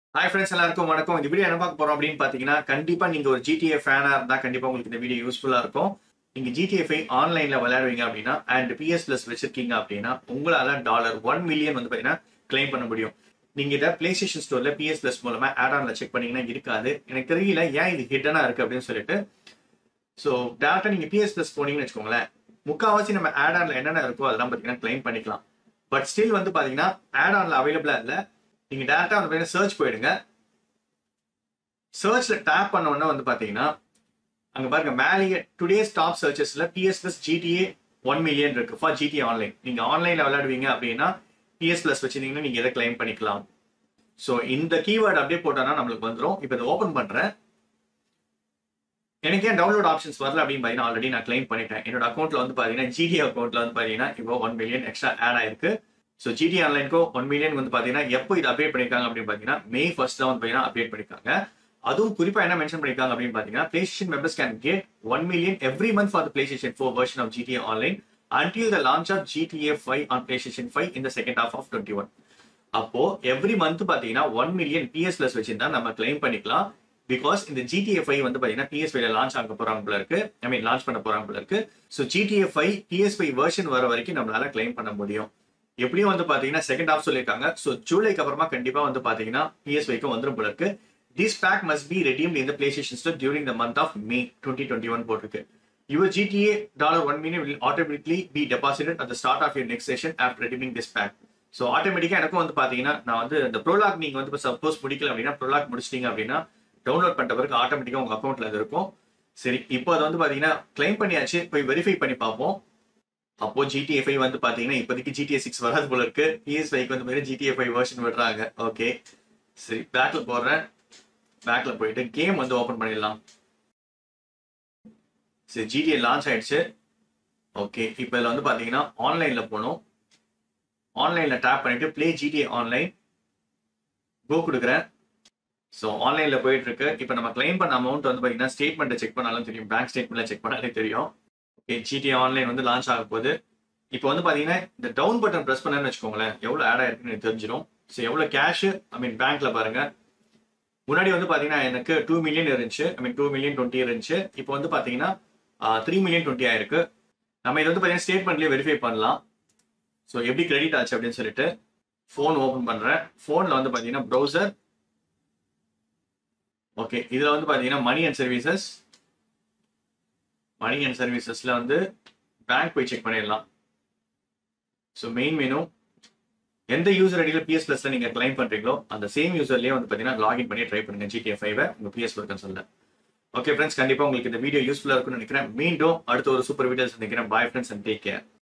Hi friends எல்லாருக்கும் வணக்கம் இந்த வீடியோ என்ன பார்க்க போறோம் அப்படின்னு பாத்தீங்கன்னா கண்டிப்பா நீங்க ஒரு ஜிடிஏ ஃபேனா இருந்தா கண்டிப்பா உங்களுக்கு இந்த வீடியோ யூஸ்ஃபுல்லா இருக்கும் நீங்க ஜிடிஎஃப்ஐ ஆன்லைன்ல விளையாடுவீங்க அப்படின்னா அண்ட் பிஎஸ் பிளஸ் வச்சிருக்கீங்க அப்படின்னா உங்களால டாலர் ஒன் மில்லியன் வந்து பாத்தீங்கன்னா கிளைம் பண்ண முடியும் நீங்க இதை பிளே ஸ்டேஷன் ஸ்டோர்ல பிஎஸ் பிளஸ் மூலமா ஆட் ஆன்ல செக் பண்ணீங்கன்னா இருக்காது எனக்கு தெரியல ஏன் இது ஹிட்டனா இருக்கு அப்படின்னு சொல்லிட்டு ஸோ டேரக்டா நீங்க பிஎஸ் பிளஸ் போனீங்கன்னு வச்சுக்கோங்களேன் முக்காவாசி நம்ம ஆட் ஆன்ல என்னென்ன இருக்கோ அதெல்லாம் பாத்தீங்கன்னா கிளைம் பண்ணிக்கலாம் பட் ஸ்டில் வந்து பாத்தீங்கன்னா ஆட் ஆன்ல அவைலபிளா இல்ல நீங்க டேரக்டா வந்து சர்ச் போயிடுங்க சர்ச்ல டேப் பண்ண உடனே வந்து பாத்தீங்கன்னா அங்க பாருங்க மேலேயே டுடேஸ் டாப் சர்ச்சஸ்ல PS plus GTA one million இருக்கு ஃபார் ஜிடிஏ ஆன்லைன் நீங்க ஆன்லைன்ல விளையாடுவீங்க அப்படின்னா பிஎஸ் பிளஸ் வச்சிருந்தீங்கன்னா நீங்க எதை கிளைம் பண்ணிக்கலாம் ஸோ இந்த கீவேர்டு அப்படியே போட்டோம்னா நம்மளுக்கு வந்துடும் இப்போ இதை ஓப்பன் பண்றேன் எனக்கு ஏன் டவுன்லோட் ஆப்ஷன்ஸ் வரல அப்படின்னு பார்த்தீங்கன்னா ஆல்ரெடி நான் கிளைம் பண்ணிட்டேன் என்னோட அக்கௌண்ட்ல வந்து பார்த்தீங்கன்னா ஜிடி அக்கௌண்ட்ல வந்து பார்த்தீங்கன்னா இப்போ ஒன் மில்லியன் எக்ஸ்ட்ரா ஆட் ஆயிருக்கு ஸோ ஜிடி ஆன்லைனுக்கோ ஒன் மில்லியன் வந்து பார்த்தீங்கன்னா எப்போ இது அப்டேட் பண்ணிருக்காங்க அப்படின்னு பார்த்தீங்கன்னா மே ஃபர்ஸ்ட் தான் வந்து பார்த்தீங்கன்னா அப்டேட் பண்ணிருக்காங்க அதுவும் குறிப்பா என்ன மென்ஷன் பண்ணிருக்காங்க அப்படின்னு பாத்தீங்கன்னா play station members can get one million every month for play station four version of GTA online until the launch of GTA five on play station five இந்த second half of twenty one அப்போ every month பாத்தீங்கன்னா one million PS plus வச்சிருந்தா நம்ம claim பண்ணிக்கலாம் because இந்த GTA five வந்து பாத்தீங்கன்னா PS ஃபைவ்ல லான்ச் ஆக போறாங்க போல இருக்கு ஐ மீன் லான்ச் பண்ண போறாங்க போல இருக்கு so GTA five PS five version வர வரைக்கும் நம்மளால கிளைம் பண்ண முடியும் எப்படியும் வந்து பாத்தீங்கன்னா செகண்ட் ஹாஃப் சொல்லியிருக்காங்க ஸோ ஜூலைக்கு அப்புறமா கண்டிப்பா வந்து பாத்தீங்கன்னா பிஎஸ் ஃபைவ்க்கும் வந்துரும் போல இருக்கு this pack must be redeemed in the PlayStation Store during the month of May 2021 போட்டிருக்கு Your GTA $1 million will automatically be deposited at the start of your next session after redeeming this pack. So ஆட்டோமேட்டிக்காக எனக்கும் வந்து பார்த்தீங்கன்னா நான் வந்து இந்த prologue நீங்கள் வந்து இப்போ சப்போஸ் முடிக்கல அப்படின்னா ப்ரோலாக் முடிச்சிட்டீங்க அப்படின்னா டவுன்லோட் பண்ணிட்ட பிறகு ஆட்டோமேட்டிக்காக உங்கள் அக்கௌண்ட்டில் அது இருக்கும் சரி இப்போ அது வந்து பார்த்தீங்கன்னா கிளைம் பண்ணியாச்சு போய் வெரிஃபை பண்ணி பார்ப்போம் அப்போ ஜிடிஏ ஃபைவ் வந்து பார்த்தீங்கன்னா இப்போதைக்கு ஜிடிஏ சிக்ஸ் வராது போல இருக்கு பிஎஸ் ஃபைவ்க்கு வந்து மாதிரி ஜிடிஏ ஃபைவ் வெர்ஷன் விடுறாங்க ஓகே சரி பேக்கில் போடுறேன் பேக்ல போயிட்டு கேம் வந்து ஓபன் பண்ணிடலாம் சரி ஜிடிஏ லான்ச் ஆயிடுச்சு ஓகே இப்போ இதில் வந்து பார்த்தீங்கன்னா ஆன்லைன்ல போகணும் ஆன்லைன்ல டேப் பண்ணிட்டு ப்ளே ஜிடிஏ ஆன்லைன் கோ கொடுக்குறேன் ஸோ ஆன்லைன்ல போயிட்டு இருக்கு இப்போ நம்ம கிளைம் பண்ண அமௌண்ட் வந்து பார்த்தீங்கன்னா ஸ்டேட்மெண்ட்டை செக் பண்ணாலும் தெரியும் பேங்க் ஸ்டேட்மெண்ட்ல செக் பண்ணாலே தெரியும் ஓகே ஜிடிஏ ஆன்லைன் வந்து லான்ச் ஆக போகுது இப்போ வந்து பார்த்தீங்கன்னா இந்த டவுன் பட்டன் ப்ரெஸ் பண்ணேன்னு வச்சுக்கோங்களேன் எவ்வளோ ஆட் ஆயிருக்குன்னு எனக்கு தெரிஞ்சிடும் ஸோ எவ்வளோ கேஷ் ஐ மீன் பேங்க்ல பாருங்க முன்னாடி வந்து பாத்தீங்கன்னா எனக்கு டூ மில்லியன் இருந்துச்சு I mean two million twenty இருந்துச்சு இப்போ வந்து பாத்தீங்கன்னா த்ரீ மில்லியன் டுவெண்ட்டி ஆயிருக்கு நம்ம இது வந்து பாத்தீங்கன்னா ஸ்டேட்மெண்ட்லயே வெரிஃபை பண்ணலாம் ஸோ எப்படி கிரெடிட் ஆச்சு அப்படின்னு சொல்லிட்டு ஃபோன் ஓப்பன் பண்றேன் ஃபோன்ல வந்து பாத்தீங்கன்னா ப்ரௌசர் ஓகே இதுல வந்து பாத்தீங்கன்னா money and services money and சர்வீசஸ்ல வந்து பேங்க் போய் செக் பண்ணிடலாம் ஸோ மெயின் மெனு எந்த யூசர் ஐடியில் பிஎஸ் பிளஸ்ல நீங்க கிளைம் பண்றீங்களோ அந்த சேம் யூசர்லயே வந்து பாத்தீங்கன்னா லாகின் பண்ணி ட்ரை பண்ணுங்க ஜிடிஏ ஃபைவ் உங்க பிஎஸ் பிளஸ் சொல்ல ஓகே ஃப்ரெண்ட்ஸ் கண்டிப்பா உங்களுக்கு இந்த வீடியோ யூஸ்ஃபுல்லா இருக்கும்னு நினைக்கிறேன் மீண்டும் அடுத்த ஒரு சூப்பர் வீடியோ சந்திக்கிறேன் bye friends and take care